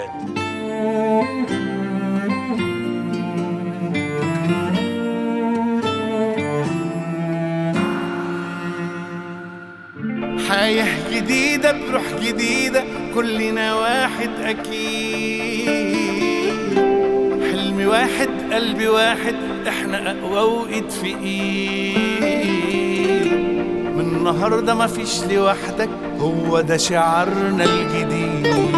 حياة جديدة بروح جديدة كلنا واحد أكيد حلم واحد قلب واحد احنا أقوى وإيد في إيد من النهاردة مفيش لوحدك هو ده شعارنا الجديد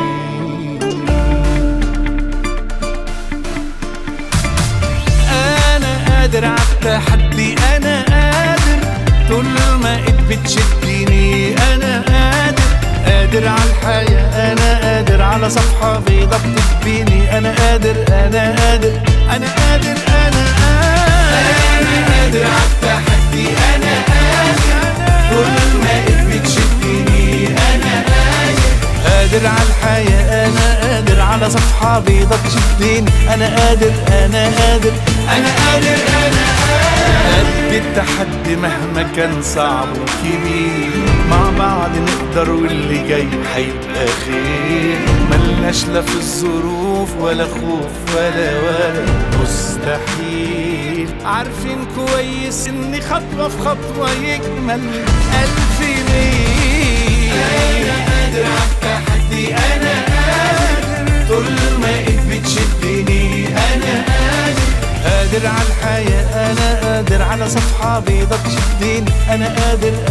انا قادر على التحدي انا قادر طول ما ايد بتشدني انا قادر قادر على الحياة انا قادر على صفحة بيضة بتكفيني انا قادر انا قادر انا قادر انا قادر انا قادر على التحدي انا قادر طول ما ايد بتشدني انا قادر قادر على الحياة أنا قادر على صفحة بيضة تشدني أنا قادر أنا قادر أنا قادر أنا قادر قد التحدي مهما كان صعب وكبير مع بعض نقدر واللي جاي هيبقى خير ملناش لا في الظروف ولا خوف ولا ولا مستحيل عارفين كويس إن خطوة في خطوة يجمل ألف ميل أنا قادر على التحدي أنا قادر طول ما إيد بتشدني أنا قادر قادر على الحياة أنا قادر على صفحة بيضة تشدني أنا قادر